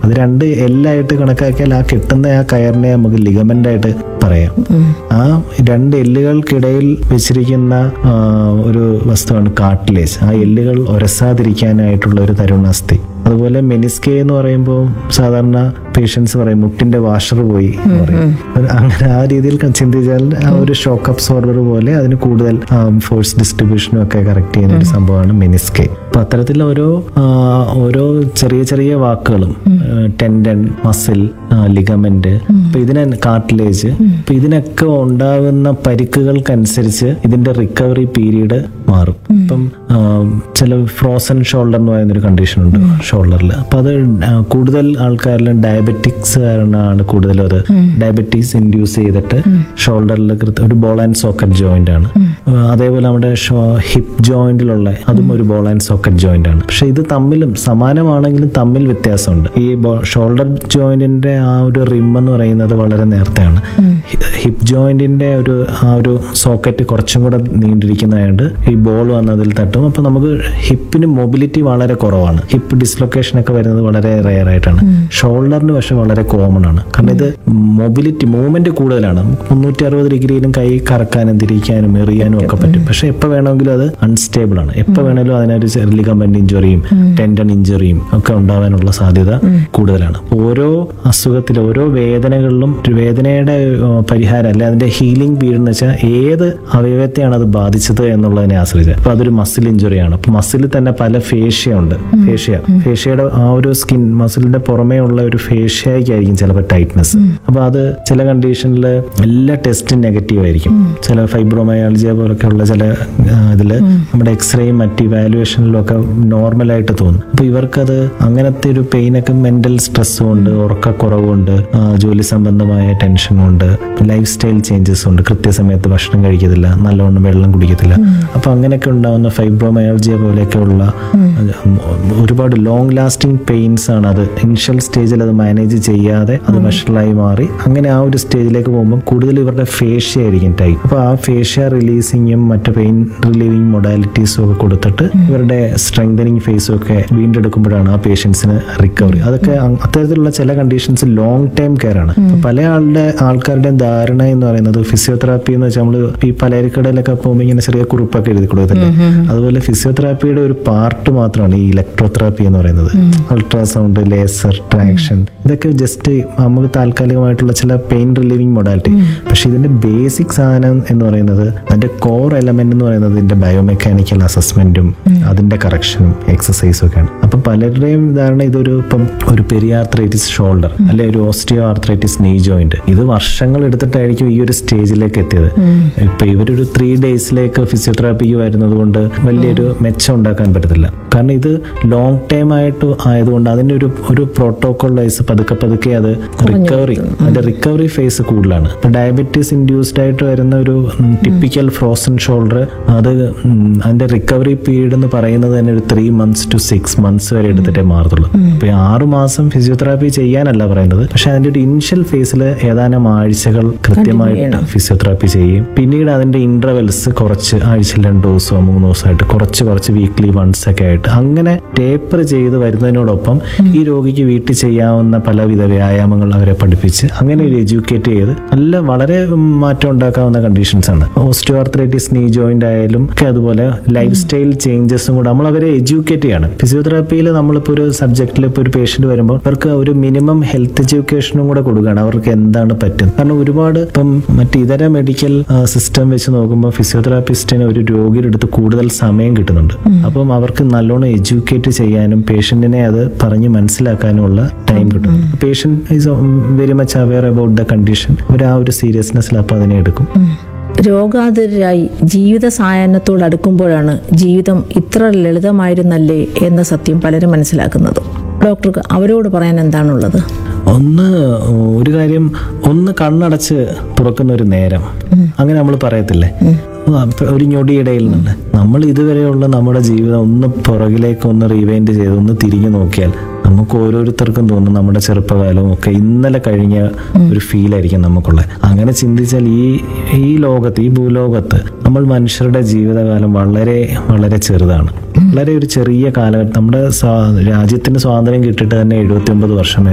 അത് രണ്ട് എല്ലായിട്ട് കണക്കാക്കിയാൽ ആ കിട്ടുന്ന ആ കയറിനെ നമുക്ക് ലിഗമെന്റ് ആയിട്ട് പറയാം ആ രണ്ട് എല്ലുകൾക്കിടയിൽ വെച്ചിരിക്കുന്ന ആ, ഒരു വസ്തുവാണ് കാർട്ടിലേജ് ആ എല്ലുകൾ ഒരസാതിരിക്കാനായിട്ടുള്ള ഒരു തരുണാസ്ഥി അതുപോലെ മെനിസ്കെ എന്ന് പറയുമ്പോൾ സാധാരണ പേഷ്യൻസ് പറയും മുട്ടിന്റെ വാഷർ പോയി എന്ന് പറയും ഒരു അങ്ങനെ ആ രീതിയിൽ ക- ചിന്തിച്ചാൽ ആ ഒരു ഷോക്ക് അബ്സോർബർ പോലെ അതിന് കൂടുതൽ ഫോഴ്സ് ഡിസ്ട്രിബ്യൂഷനും ഒക്കെ കറക്റ്റ് ചെയ്യുന്ന ഒരു സംഭവമാണ് മെനിസ്കെ അപ്പൊ അത്തരത്തിൽ ഓരോ ആ, ഓരോ ചെറിയ ചെറിയ വാക്കുകളും ടെൻഡൻ മസിൽ ലിഗമെന്റ് അപ്പൊ ഇതിനെ കാർട്ടിലേജ് അപ്പൊ ഇതിനൊക്കെ ഉണ്ടാകുന്ന പരിക്കുകൾക്കനുസരിച്ച് ഇതിന്റെ റിക്കവറി പീരീഡ് മാറും ഇപ്പം ആ, ചില ഫ്രോസൺ ഷോൾഡർ എന്ന് പറയുന്ന ഒരു കണ്ടീഷൻ ഉണ്ട് ഷോൾഡറിൽ അപ്പൊ അത് ആ, കൂടുതൽ ആൾക്കാരിൽ ഡയബറ്റിക്സ് കാരണമാണ് കൂടുതലും അത് ഡയബറ്റീസ് ഇൻഡ്യൂസ് ചെയ്തിട്ട് ഷോൾഡറിൽ ഒരു ബോൾ ആൻഡ് സോക്കറ്റ് ജോയിന്റ് ആണ് ആ, അതേപോലെ നമ്മുടെ ഹിപ്പ് ജോയിന്റിലുള്ള അതും ഒരു ബോൾ ആൻഡ് സോക്കറ്റ് ജോയിന്റ് ആണ് പക്ഷെ ഇത് തമ്മിലും സമാനമാണെങ്കിലും തമ്മിൽ വ്യത്യാസമുണ്ട് ഈ ഷോൾഡർ ജോയിന്റിന്റെ ആ ഒരു റിം എന്ന് പറയുന്നത് വളരെ നേരത്തെയാണ് ഹിപ്പ് ജോയിന്റിന്റെ ഒരു ആ ഒരു സോക്കറ്റ് കുറച്ചും കൂടെ നീണ്ടിരിക്കുന്നതായത് ഈ ബോൾ വന്നതിൽ തട്ടും അപ്പൊ നമുക്ക് ഹിപ്പിന് മൊബിലിറ്റി വളരെ കുറവാണ് ഹിപ്പ് ഡിസ്ലൊക്കേഷൻ ഒക്കെ വരുന്നത് വളരെ റെയർ ആയിട്ടാണ് ഷോൾഡറിന് പക്ഷെ വളരെ കോമൺ ആണ് കാരണം ഇത് മൊബിലിറ്റി മൂവ്മെന്റ് കൂടുതലാണ് മുന്നൂറ്റി അറുപത് ഡിഗ്രിയിലും കൈ കറക്കാനും തിരിക്കാനും എറിയാനും ഒക്കെ പറ്റും പക്ഷെ എപ്പോൾ വേണമെങ്കിലും അത് അൺസ്റ്റേബിൾ ആണ് എപ്പോൾ വേണമെങ്കിലും അതിനൊരു ലിഗമെന്റ് ഇഞ്ചുറിയും ടെൻഡൻ ഇഞ്ചുറിയും ഒക്കെ ഉണ്ടാവാനുള്ള സാധ്യത കൂടുതലാണ് ഓരോ അസുഖത്തിലും ഓരോ വേദനകളിലും ഒരു വേദനയുടെ ഏഹ്, പരിഹാരം അല്ലെ അതിന്റെ ഹീലിംഗ് പീരീഡ് എന്ന് വെച്ചാൽ ഏത് അവയവത്തെയാണ് അത് ബാധിച്ചത് എന്നുള്ളതിനെ ആശ്രയിച്ച് അപ്പൊ അതൊരു മസിൽ ഇഞ്ചുറിയാണ് അപ്പൊ മസിലിൽ തന്നെ പല ഫേഷ്യ ഉണ്ട് ഫേഷ്യ ഫേഷ്യയുടെ ആ ഒരു സ്കിൻ മസിലിന്റെ പുറമേ ഉള്ള ഒരു ഫേഷ്യയ്ക്കായിരിക്കും ചിലപ്പോൾ ടൈറ്റ്നസ് അപ്പൊ അത് ചില കണ്ടീഷനിൽ എല്ലാ ടെസ്റ്റും നെഗറ്റീവ് ആയിരിക്കും ചില ഫൈബ്രോമയാൾജിയ പോലൊക്കെ ഉള്ള ചില ആ, ഇതില് നമ്മുടെ എക്സ്റേയും മറ്റ് ഇവാലുവേഷനിലും ഒക്കെ നോർമലായിട്ട് തോന്നും അപ്പൊ ഇവർക്കത് അങ്ങനത്തെ ഒരു പെയിനൊക്കെ മെന്റൽ സ്ട്രെസ്സും ഉണ്ട് ഉറക്കക്കുറവുണ്ട് ആ, ജോലി സംബന്ധമായ ടെൻഷനും ഉണ്ട് ലൈഫ് സ്റ്റൈൽ ചേഞ്ചസ് ഉണ്ട് കൃത്യസമയത്ത് ഭക്ഷണം കഴിക്കത്തില്ല നല്ലവണ്ണം വെള്ളം കുടിക്കത്തില്ല അപ്പൊ അങ്ങനെയൊക്കെ ഉണ്ടാവുന്ന ഫൈബ്രോമയാൾജിയ പോലെയൊക്കെ ഉള്ള ഉം, ഒരുപാട് ലോങ് ലാസ്റ്റിംഗ് പെയിൻസ് ആണ് അത് ഇനിഷ്യൽ സ്റ്റേജിൽ അത് മാനേജ് ചെയ്യാതെ അത് വഷളായി മാറി അങ്ങനെ ആ ഒരു സ്റ്റേജിലേക്ക് പോകുമ്പോൾ കൂടുതൽ ഇവരുടെ ഫേഷ്യ ആയിരിക്കും ടൈപ്പ് അപ്പൊ ആ ഫേഷ്യ റിലീസിങ്ങും മറ്റു പെയിൻ റിലീവിങ് മൊഡാലിറ്റീസും ഒക്കെ കൊടുത്തിട്ട് ഇവരുടെ സ്ട്രെങ്തനിങ് ഫേസും ഒക്കെ വീണ്ടെടുക്കുമ്പോഴാണ് ആ പേഷ്യൻസിന് റിക്കവറി അതൊക്കെ അങ് അത്തരത്തിലുള്ള ചില കണ്ടീഷൻസ് ലോങ് ടൈം കെയർ ആണ് അപ്പൊ പല ആളുടെ ആൾക്കാരുടെയും ധാരണ എന്ന് പറയുന്നത് ഫിസിയോതെറാപ്പി എന്ന് വെച്ചാൽ നമ്മൾ ഈ പലചരക്കടയിലൊക്കെ പോകുമ്പോൾ ഇങ്ങനെ ചെറിയ കുറിപ്പൊക്കെ എഴുതി കൊടുക്കത്തില്ലേ അതുപോലെ ഫിസിയോതെറാപ്പിയുടെ ഒരു പാർട്ട് മാത്രമാണ് ഈ ഇലക്ട്രോതെറാപ്പി എന്ന് പറയുന്നത് അൾട്രാസൗണ്ട് ലേസർ ട്രാക്ഷൻ ഇതൊക്കെ ജസ്റ്റ് നമുക്ക് താൽക്കാലികമായിട്ടുള്ള ചില പെയിൻ റിലീവിങ് മൊഡാലിറ്റി പക്ഷെ ഇതിന്റെ ബേസിക് സാധനം എന്ന് പറയുന്നത് അതിന്റെ കോർ എലമെന്റ് എന്ന് പറയുന്നത് ഇതിന്റെ ബയോമെക്കാനിക്കൽ അസസ്മെന്റും അതിന്റെ കറക്ഷനും എക്സസൈസും ഒക്കെയാണ് അപ്പൊ പലരുടെയും ധാരണ ഇതൊരു ഇപ്പം ഒരു പെരിയാർത്രൈറ്റിസ് ഷോൾഡർ അല്ലെ ഒരു ഓസ്റ്റിയോ ആർത്രൈറ്റിസ് നെയ് ജോയിന്റ് ഇത് വർഷങ്ങൾ എടുത്തിട്ടായിരിക്കും ഈ ഒരു സ്റ്റേജിലേക്ക് എത്തിയത് ഇപ്പൊ ഇവരൊരു ത്രീ ഡേയ്സിലേക്ക് ഫിസിയോതെറാപ്പിക്ക് വരുന്നത് കൊണ്ട് വലിയൊരു മെച്ചം ഉണ്ടാക്കാൻ പറ്റത്തില്ല കാരണം ഇത് ലോങ് ടൈം ആയിട്ട് ആയതുകൊണ്ട് അതിന്റെ ഒരു ഒരു പ്രോട്ടോകോൾ വൈസ് പതുക്കെ പതുക്കെ അത് റിക്കവറി അതിന്റെ റിക്കവറി ഫേസ് കൂടുതലാണ് ഇപ്പൊ ഡയബറ്റീസ് ഇൻഡ്യൂസ്ഡ് ആയിട്ട് വരുന്ന ഒരു ടിപ്പിക്കൽ ഫ്രോസൺ ഷോൾഡർ അത് ഉം, അതിന്റെ റിക്കവറി പീരീഡ് എന്ന് പറയുന്നത് തന്നെ ഒരു three months to six months വരെ എടുത്തിട്ടേ മാറത്തുള്ളൂ അപ്പൊ ഈ ആറ് മാസം ഫിസിയോതെറാപ്പി ചെയ്യാനല്ല പറയുന്നത് പക്ഷെ അതിന്റെ ഒരു ഇനിഷ്യൽ ഫേസിൽ ഏതാനും ആഴ്ചകൾ കൃത്യമായിട്ട് ഫിസിയോതെറാപ്പി ചെയ്യും പിന്നീട് അതിന്റെ ഇന്റർവെൽസ് കുറച്ച് ആഴ്ചയിൽ രണ്ട് ദിവസമോ മൂന്ന് ദിവസമായിട്ട് കുറച്ച് കുറച്ച് വീക്ക്ലി വൺസ് ഒക്കെ ആയിട്ട് അങ്ങനെ ടേപ്പർ ചെയ്ത് വരുന്നതിനോടൊപ്പം ഈ രോഗിക്ക് വീട്ടിൽ ചെയ്യാവുന്ന പലവിധ വ്യായാമങ്ങൾ അവരെ പഠിപ്പിച്ച് അങ്ങനെ ഒരു എഡ്യൂക്കേറ്റ് ചെയ്ത് നല്ല വളരെ മാറ്റം ഉണ്ടാക്കാവുന്ന കണ്ടീഷൻസ് ആണ് ഓസ്റ്റിയോആർത്രൈറ്റിസ് നീ ജോയിന്റ് ആയാലും ഒക്കെ അതുപോലെ ലൈഫ് സ്റ്റൈൽ ചേഞ്ചസും കൂടെ നമ്മൾ അവരെ എഡ്യൂക്കേറ്റ് ചെയ്യണം ഫിസിയോതെറാപ്പിയിൽ നമ്മളിപ്പോൾ ഒരു സബ്ജക്റ്റിൽ ഇപ്പോൾ ഒരു പേഷ്യന്റ് വരുമ്പോൾ അവർക്ക് ഒരു മിനിമം ഹെൽത്ത് എഡ്യൂക്കേഷനും കൂടെ കൊടുക്കുകയാണ് അവർക്ക് എന്താണ് പറ്റുന്നത് കാരണം ഒരുപാട് ഇപ്പം മറ്റ് ഇതര മെഡിക്കൽ സിസ്റ്റം വെച്ച് നോക്കുമ്പോൾ ഫിസിയോതെറാപ്പിസ്റ്റിന് ഒരു രോഗിയുടെ അടുത്ത് കൂടുതൽ സമയം കിട്ടുന്നുണ്ട് അപ്പം അവർക്ക് നല്ലോണം എഡ്യൂക്കേറ്റ് ചെയ്യാനും പേഷ്യന്റിനെ അത് പറഞ്ഞ് മനസ്സിലാക്കാനുമുള്ള ടൈം കിട്ടും patient is very much aware about the condition അവർ ആ ഒരു സീരിയസ്നെസ്സിൽ അപ്പം അതിനെ എടുക്കും രോഗാതുരായി ജീവിത സായാഹ്നത്തോട് അടുക്കുമ്പോഴാണ് ജീവിതം ഇത്ര ലളിതമായിരുന്നല്ലേ എന്ന സത്യം പലരും മനസ്സിലാക്കുന്നത് ഡോക്ടർക്ക് അവരോട് പറയാൻ എന്താണുള്ളത് ഒന്ന് ഒരു കാര്യം ഒന്ന് കണ്ണടച്ച് തുറക്കുന്ന ഒരു നേരം അങ്ങനെ നമ്മൾ പറയത്തില്ലേ ആ, ഇപ്പൊ ഒരു ഞൊടിയിടയിൽ നിന്ന് നമ്മൾ ഇതുവരെയുള്ള നമ്മുടെ ജീവിതം ഒന്ന് പുറകിലേക്ക് ഒന്ന് റീവൈൻഡ് ചെയ്ത് ഒന്ന് തിരിഞ്ഞു നോക്കിയാൽ നമുക്ക് ഓരോരുത്തർക്കും തോന്നും നമ്മുടെ ചെറുപ്പകാലവും ഒക്കെ ഇന്നലെ കഴിഞ്ഞ ഒരു ഫീലായിരിക്കും നമുക്കുള്ളത് അങ്ങനെ ചിന്തിച്ചാൽ ഈ ഈ ലോകത്ത് ഈ ഭൂലോകത്ത് നമ്മൾ മനുഷ്യരുടെ ജീവിതകാലം വളരെ വളരെ ചെറുതാണ് വളരെ ഒരു ചെറിയ കാലഘട്ടം നമ്മുടെ സ്വാ- രാജ്യത്തിന് സ്വാതന്ത്ര്യം കിട്ടിയിട്ട് തന്നെ എഴുപത്തി ഒമ്പത് വർഷമേ